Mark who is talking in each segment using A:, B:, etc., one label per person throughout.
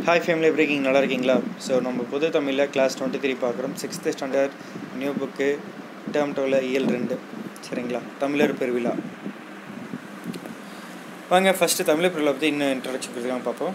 A: hi family எப்படி இருக்கீங்க நல்லா இருக்கீங்களா ஸோ நம்ம புது தமிழில் கிளாஸ் டுவெண்ட்டி த்ரீ பார்க்குறோம் sixth standard new book term டூவில் இயல் ரெண்டு சரிங்களா தமிழர் பெருவிழா வாங்க ஃபஸ்ட்டு தமிழர் பெருவிழா பற்றி இன்னும் இன்ட்ரடக்ஷன் கொடுத்துக்கலாம் பார்ப்போம்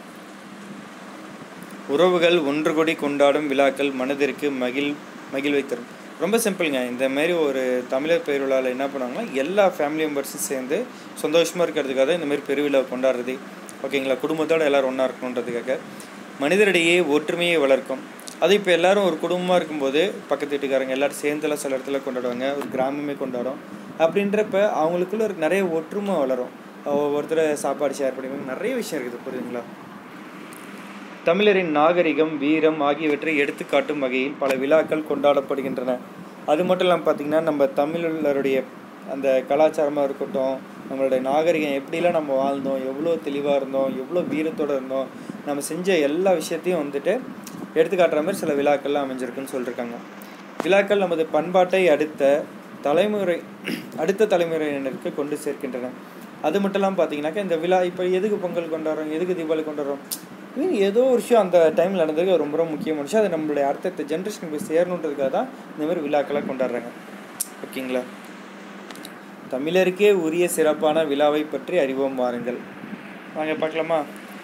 A: உறவுகள் ஒன்று கூடி கொண்டாடும் விழாக்கள் மனதிற்கு மகிழ் மகிழ்வை தரும் ரொம்ப சிம்பிளுங்க இந்த மாதிரி ஒரு தமிழர் பெருவிழாவில் என்ன பண்ணுவாங்கன்னா எல்லா ஃபேமிலி மெம்பர்ஸும் சேர்ந்து சந்தோஷமாக இருக்கிறதுக்காக இந்த மாதிரி பெருவிழா கொண்டாடுறது ஓகேங்களா குடும்பத்தோடு எல்லோரும் ஒன்றா இருக்கணுன்றதுக்காக மனிதரிடையே ஒற்றுமையை வளர்க்கும் அது இப்போ எல்லாரும் ஒரு குடும்பமாக இருக்கும்போது பக்கத்து வீட்டுக்காரங்க எல்லோரும் சேர்ந்துலாம் சில இடத்துல கொண்டாடுவாங்க ஒரு கிராமமே கொண்டாடும் அப்படின்றப்ப அவங்களுக்குள்ள ஒரு நிறைய ஒற்றுமை வளரும் ஒவ்வொருத்தர் சாப்பாடு ஷேர் பண்ணிப்பாங்க நிறைய விஷயம் இருக்குது புரியுதுங்களா தமிழரின் நாகரிகம் வீரம் ஆகியவற்றை எடுத்துக்காட்டும் வகையில் பல விழாக்கள் கொண்டாடப்படுகின்றன அது மட்டும் இல்லாமல் பார்த்திங்கன்னா நம்ம தமிழருடைய அந்த கலாச்சாரமாக இருக்கட்டும் நம்மளுடைய நாகரிகம் எப்படிலாம் நம்ம வாழ்ந்தோம் எவ்வளோ தெளிவாக இருந்தோம் எவ்வளோ வீரத்தோடு இருந்தோம் நம்ம செஞ்ச எல்லா விஷயத்தையும் வந்துட்டு எடுத்துக்காட்டுற மாதிரி சில விழாக்கள்லாம் அமைஞ்சிருக்குன்னு சொல்லியிருக்காங்க விழாக்கள் நமது பண்பாட்டை அடுத்த தலைமுறை அடுத்த தலைமுறையினருக்கு கொண்டு சேர்க்கின்றன அது மட்டும் இல்லாமல் பார்த்தீங்கன்னாக்கா இந்த விழா இப்போ எதுக்கு பொங்கல் கொண்டாடுறோம் எதுக்கு தீபாவளி கொண்டாடுறோம் மீன் ஏதோ ஒரு விஷயம் அந்த டைமில் நடந்ததுக்கு ரொம்ப ரொம்ப முக்கியமான விஷயம் அது நம்மளுடைய அடுத்தடுத்த ஜென்ரேஷனுக்கு போய் சேரணுன்றதுக்காக தான் இந்த மாதிரி விழாக்களை கொண்டாடுறாங்க ஓகேங்களா தமிழருக்கே உரிய சிறப்பான விழாவை பற்றி அறிவோம் வாருங்கள் வாங்க பார்க்கலாமா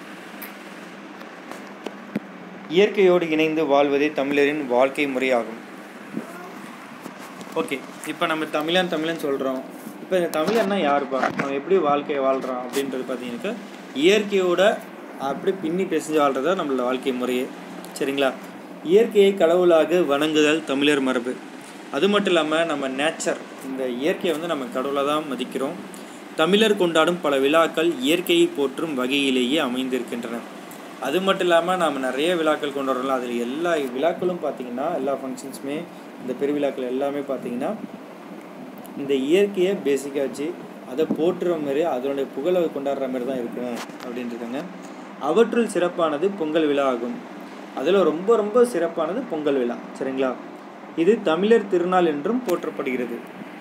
A: இயற்கையோடு இணைந்து வாழ்வதே தமிழரின் வாழ்க்கை முறையாகும் ஓகே இப்போ நம்ம தமிழன் தமிழன் சொல்கிறோம் இப்போ இந்த தமிழன்னா யாருப்பா நம்ம எப்படி வாழ்க்கையை வாழ்கிறோம் அப்படின்றது பார்த்தீங்கன்னாக்கா இயற்கையோட அப்படி பின்னி பிசைஞ்சு வாழ்கிறதா நம்மளோட வாழ்க்கை முறையே சரிங்களா இயற்கையை கடவுளாக வணங்குதல் தமிழர் மரபு அது மட்டும் இல்லாமல் நம்ம நேச்சர் இந்த இயற்கையை வந்து நம்ம கடவுளாக தான் மதிக்கிறோம் தமிழர் கொண்டாடும் பல விழாக்கள் இயற்கையை போற்றும் வகையிலேயே அமைந்திருக்கின்றன அது மட்டும் இல்லாமல் நாம் நிறைய விழாக்கள் கொண்டாடுறோம்ல அதில் எல்லா விழாக்களும் பார்த்திங்கன்னா எல்லா ஃபங்க்ஷன்ஸுமே இந்த பெருவிழாக்கள் எல்லாமே பார்த்திங்கன்னா இந்த இயற்கையை பேசிக்காக வச்சு அதை போற்றுற மாதிரி அதனுடைய புகழை கொண்டாடுற மாதிரி தான் இருக்கும் அப்படின்ட்டுருக்காங்க அவற்றுள் சிறப்பானது பொங்கல் விழா ஆகும் அதில் ரொம்ப ரொம்ப சிறப்பானது பொங்கல் விழா சரிங்களா இது தமிழர் திருநாள் என்றும் போற்றப்படுகிறது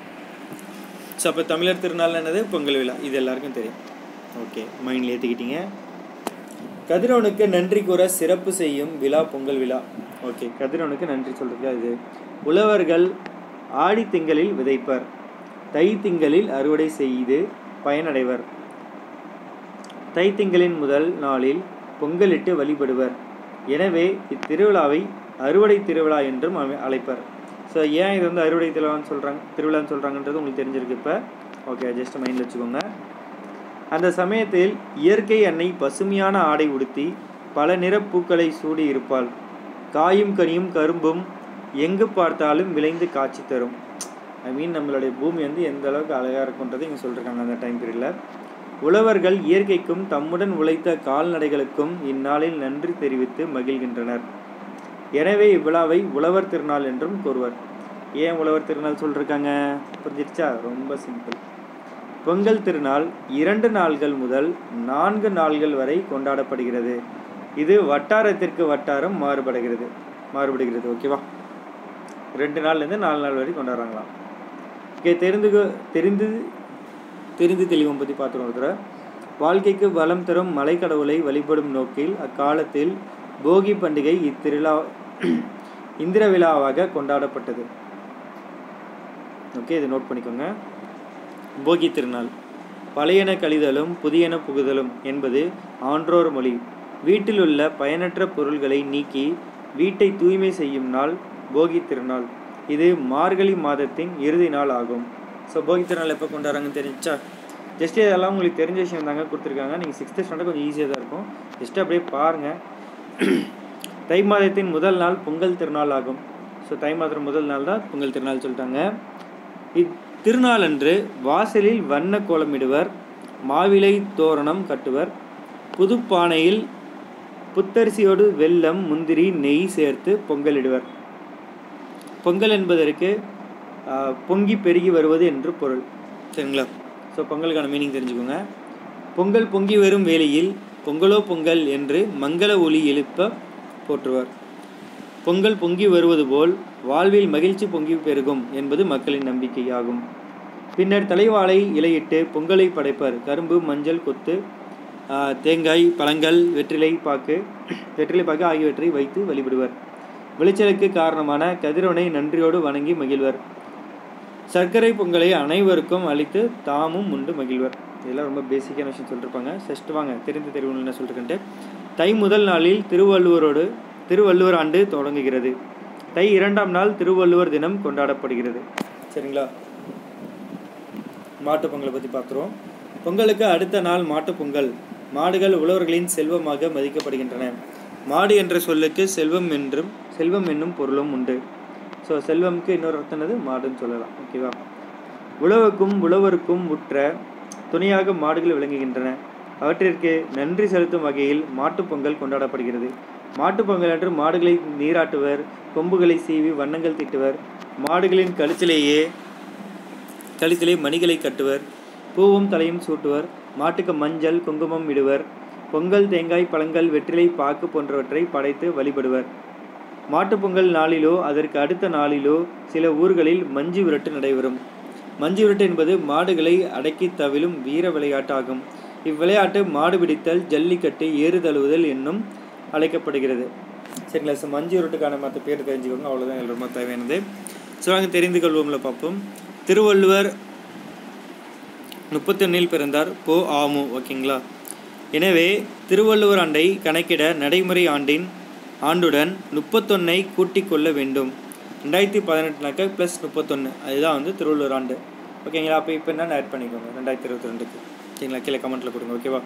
A: ஸோ அப்போ தமிழர் திருநாள் என்னது பொங்கல் விழா இது எல்லாருக்கும் தெரியும் ஓகே மைண்டில் ஏற்றிக்கிட்டீங்க கதிரவனுக்கு நன்றி கூற சிறப்பு செய்யும் விழா பொங்கல் விழா ஓகே கதிரவனுக்கு நன்றி சொல்கிறது இது உழவர்கள் ஆடி திங்களில் விதைப்பர் தை திங்களில் அறுவடை செய்து பயனடைவர் தை திங்களின் முதல் நாளில் பொங்கலிட்டு வழிபடுவர் எனவே இத்திருவிழாவை அறுவடை திருவிழா என்றும் அழைப்பர் ஸோ ஏன் இது வந்து அறுவடை திருவிழான்னு சொல்கிறாங்க திருவிழான்னு சொல்கிறாங்கன்றது உங்களுக்கு தெரிஞ்சிருக்கு இப்போ ஓகே ஜஸ்ட் மைண்டில் வச்சுக்கோங்க அந்த சமயத்தில் இயற்கை அன்னை பசுமையான ஆடை உடுத்தி பல நிறப்பூக்களை சூடி இருப்பாள் காயும் கனியும் கரும்பும் எங்கு பார்த்தாலும் விளைந்து காட்சி தரும் ஐ மீன் நம்மளுடைய பூமி வந்து எந்த அளவுக்கு அழகாக இருக்குன்றது இங்கே சொல்லியிருக்காங்க அந்த டைம் பீரியடில் உழவர்கள் இயற்கைக்கும் தம்முடன் உழைத்த கால்நடைகளுக்கும் இந்நாளில் நன்றி தெரிவித்து மகிழ்கின்றனர் எனவே இவ்விழாவை உழவர் திருநாள் என்றும் கூறுவர் ஏன் உழவர் திருநாள் சொல்லியிருக்காங்க புரிஞ்சிருச்சா ரொம்ப சிம்பிள் பொங்கல் திருநாள் இரண்டு நாள்கள் முதல் நான்கு நாள்கள் வரை கொண்டாடப்படுகிறது இது வட்டாரத்திற்கு வட்டாரம் மாறுபடுகிறது மாறுபடுகிறது ஓகேவா ரெண்டு நாள்லேருந்து நாலு நாள் வரை கொண்டாடுறாங்களாம் ஓகே தெரிந்து தெரிந்து தெரிந்து தெளிவம் பற்றி பார்த்துருவோம் ஒருத்தர வாழ்க்கைக்கு வளம் தரும் மலைக்கடவுளை வழிபடும் நோக்கில் அக்காலத்தில் போகி பண்டிகை இத்திருவிழா இந்திர விழாவாக கொண்டாடப்பட்டது ஓகே இதை நோட் பண்ணிக்கோங்க போகி திருநாள் பழையன கழிதலும் புதியன புகுதலும் என்பது ஆன்றோர் மொழி வீட்டில் உள்ள பயனற்ற பொருள்களை நீக்கி வீட்டை தூய்மை செய்யும் நாள் போகி திருநாள் இது மார்கழி மாதத்தின் இறுதி நாள் ஆகும் ஸோ போகி திருநாள் எப்போ கொண்டாடுறாங்கன்னு தெரிஞ்சா ஜஸ்ட் இதெல்லாம் உங்களுக்கு தெரிஞ்ச விஷயம் தாங்க கொடுத்துருக்காங்க நீங்கள் சிக்ஸ்த்து ஸ்டாண்டர்ட் கொஞ்சம் ஈஸியாக தான் இருக்கும் ஜஸ்ட் அப்படியே பாருங்கள் தை மாதத்தின் முதல் நாள் பொங்கல் திருநாள் ஆகும் ஸோ தை மாதம் முதல் நாள் தான் பொங்கல் திருநாள் சொல்லிட்டாங்க இத்திருநாளன்று வாசலில் வண்ண கோலமிடுவர் மாவிலை தோரணம் கட்டுவர் புதுப்பானையில் புத்தரிசியோடு வெல்லம் முந்திரி நெய் சேர்த்து பொங்கலிடுவர் பொங்கல் என்பதற்கு பொங்கி பெருகி வருவது என்று பொருள் சரிங்களா ஸோ பொங்கலுக்கான மீனிங் தெரிஞ்சுக்கோங்க பொங்கல் பொங்கி வரும் வேளையில் பொங்கலோ பொங்கல் என்று மங்கள ஒளி எழுப்ப போற்றுவர் பொங்கல் பொங்கி வருவது போல் வாழ்வில் மகிழ்ச்சி பொங்கி பெருகும் என்பது மக்களின் நம்பிக்கையாகும் பின்னர் தலைவாழை இலையிட்டு பொங்கலை படைப்பர் கரும்பு மஞ்சள் கொத்து ஆஹ், தேங்காய் பழங்கள் வெற்றிலை பாக்கு வெற்றிலை பாக்கு ஆகியவற்றை வைத்து வழிபடுவர் விளைச்சலுக்கு காரணமான கதிரவனை நன்றியோடு வணங்கி மகிழ்வர் சர்க்கரை பொங்கலை அனைவருக்கும் அளித்து தாமும் உண்டு மகிழ்வர் இதெல்லாம் ரொம்ப பேசிக்கான விஷயம் சொல்லியிருப்பாங்க ஃபஸ்ட்டு வாங்க தெரிந்து தெரிவு என்ன சொல்லிருக்கேன்ட்டு தை முதல் நாளில் திருவள்ளுவரோடு திருவள்ளுவர் ஆண்டு தொடங்குகிறது தை இரண்டாம் நாள் திருவள்ளுவர் தினம் கொண்டாடப்படுகிறது சரிங்களா மாட்டுப் பொங்கலை பற்றி பார்த்துருவோம் பொங்கலுக்கு அடுத்த நாள் மாட்டுப் பொங்கல் மாடுகள் உழவர்களின் செல்வமாக மதிக்கப்படுகின்றன மாடு என்ற சொல்லுக்கு செல்வம் என்றும் செல்வம் என்னும் பொருளும் உண்டு ஸோ செல்வம்க்கு இன்னொரு அர்த்தம் என்னது மாடுன்னு சொல்லலாம் ஓகேவா உழவுக்கும் உழவருக்கும் உற்ற துணையாக மாடுகள் விளங்குகின்றன அவற்றிற்கு நன்றி செலுத்தும் வகையில் மாட்டுப் பொங்கல் கொண்டாடப்படுகிறது மாட்டுப் பொங்கல் அன்று மாடுகளை நீராட்டுவர் கொம்புகளை சீவி வண்ணங்கள் தீட்டுவர் மாடுகளின் கழுத்திலேயே கழுத்திலே மணிகளை கட்டுவர் பூவும் தலையும் சூட்டுவர் மாட்டுக்கு மஞ்சள் குங்குமம் இடுவர் பொங்கல் தேங்காய் பழங்கள் வெற்றிலை பாக்கு போன்றவற்றை படைத்து வழிபடுவர் மாட்டுப் பொங்கல் நாளிலோ அதற்கு அடுத்த நாளிலோ சில ஊர்களில் மஞ்சு விரட்டு நடைபெறும் மஞ்சு விரட்டு என்பது மாடுகளை அடக்கி தவிழும் வீர விளையாட்டாகும் இவ்விளையாட்டு மாடு பிடித்தல் ஜல்லிக்கட்டு ஏறு தழுவுதல் என்னும் அழைக்கப்படுகிறது சரிங்களா ஸோ மஞ்சு விரட்டுக்கான மற்ற பேர் தெரிஞ்சுக்கோங்க அவ்வளோதான் எங்களுக்கு ரொம்ப தேவையானது ஸோ நாங்கள் தெரிந்து கொள்வோம்ல பார்ப்போம் திருவள்ளுவர் முப்பத்தொன்னில் பிறந்தார் போ ஆமு ஓகேங்களா எனவே திருவள்ளுவர் ஆண்டை கணக்கிட நடைமுறை ஆண்டின் ஆண்டுடன் முப்பத்தொன்னை கூட்டிக் கொள்ள வேண்டும் ரெண்டாயிரத்தி பதினெட்டுனாக்க ப்ளஸ் முப்பத்தொன்று அதுதான் வந்து திருவள்ளுவர் ஆண்டு ஓகேங்களா அப்போ இப்போ என்ன ஆட் பண்ணிக்கோங்க ரெண்டாயிரத்தி இருபத்தி ரெண்டுக்கு சரிங்களா கீழே கமெண்ட்டில் கொடுங்க ஓகேவா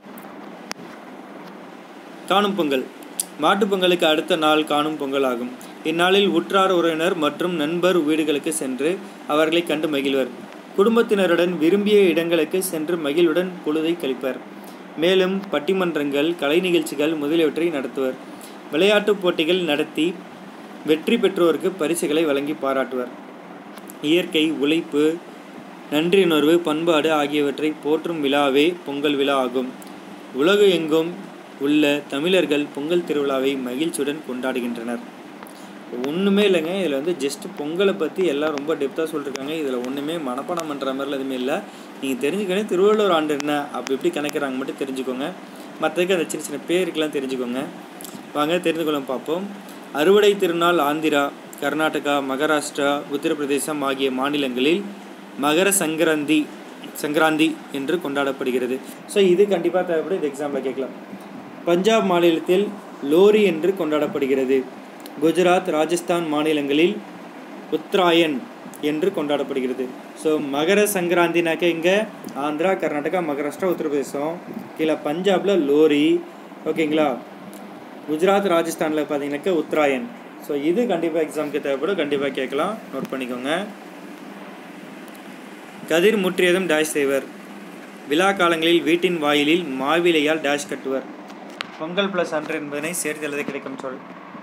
A: காணும் பொங்கல் மாட்டுப் பொங்கலுக்கு அடுத்த நாள் காணும் பொங்கல் ஆகும் இந்நாளில் உற்றார் உறவினர் மற்றும் நண்பர் வீடுகளுக்கு சென்று அவர்களை கண்டு மகிழ்வர் குடும்பத்தினருடன் விரும்பிய இடங்களுக்கு சென்று மகிழ்வுடன் பொழுதை கழிப்பர் மேலும் பட்டிமன்றங்கள் கலை நிகழ்ச்சிகள் முதலியவற்றை நடத்துவர் விளையாட்டுப் போட்டிகள் நடத்தி வெற்றி பெற்றோருக்கு பரிசுகளை வழங்கி பாராட்டுவர் இயற்கை உழைப்பு நன்றியுணர்வு பண்பாடு ஆகியவற்றை போற்றும் விழாவே பொங்கல் விழா ஆகும் உலகு எங்கும் உள்ள தமிழர்கள் பொங்கல் திருவிழாவை மகிழ்ச்சியுடன் கொண்டாடுகின்றனர் ஒன்றுமே இல்லைங்க இதில் வந்து ஜஸ்ட் பொங்கலை பற்றி எல்லாம் ரொம்ப டெப்த்தாக சொல்லியிருக்காங்க இதில் ஒன்றுமே மனப்பாடம் பண்ணுற மாதிரிலாம் எதுவுமே இல்லை நீங்கள் தெரிஞ்சுக்கணும் திருவள்ளுவர் ஆண்டு என்ன அப்படி எப்படி கணக்கிறாங்க மட்டும் தெரிஞ்சுக்கோங்க மற்றதுக்கு அந்த சின்ன சின்ன பேருக்கெல்லாம் தெரிஞ்சுக்கோங்க வாங்க தெரிந்து கொள்ள பார்ப்போம் அறுவடை திருநாள் ஆந்திரா கர்நாடகா மகாராஷ்டிரா உத்தரப்பிரதேசம் ஆகிய மாநிலங்களில் மகர சங்கராந்தி சங்கராந்தி என்று கொண்டாடப்படுகிறது ஸோ இது கண்டிப்பாக தேவைப்படும் இது எக்ஸாம்பிள் கேட்கலாம் பஞ்சாப் மாநிலத்தில் லோரி என்று கொண்டாடப்படுகிறது குஜராத் ராஜஸ்தான் மாநிலங்களில் உத்தராயன் என்று கொண்டாடப்படுகிறது ஸோ மகர சங்கராந்தினாக்க இங்கே ஆந்திரா கர்நாடகா மகாராஷ்டிரா உத்தரப்பிரதேசம் கீழே பஞ்சாபில் லோரி ஓகேங்களா குஜராத் ராஜஸ்தானில் பார்த்தீங்கன்னாக்கா உத்தராயன் ஸோ இது கண்டிப்பாக எக்ஸாமுக்கு தேவைப்படும் கண்டிப்பாக கேட்கலாம் நோட் பண்ணிக்கோங்க கதிர் முற்றியதும் டேஷ் செய்வர் விழா காலங்களில் வீட்டின் வாயிலில் மாவிலையால் டேஷ் கட்டுவர் பொங்கல் ப்ளஸ் அன்று என்பதனை சேர்த்து எழுத கிடைக்கும் சொல்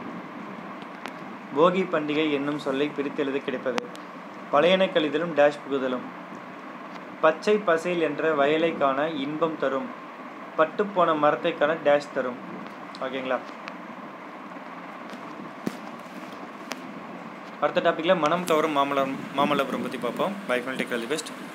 A: போகி பண்டிகை என்னும் சொல்லை பிரித்து எழுத கிடைப்பது பழையன கழிதலும் டேஷ் புகுதலும் பச்சை பசேல் என்ற வயலை காண இன்பம் தரும் பட்டுப்போன மரத்தை காண டேஷ் தரும் ஓகேங்களா அடுத்த டாப்பிக்கில் மனம் கவரும் மாமல்லம் மாமல்லபுரம் பற்றி பார்ப்போம் பை ஃபைல் டெக் பெஸ்ட்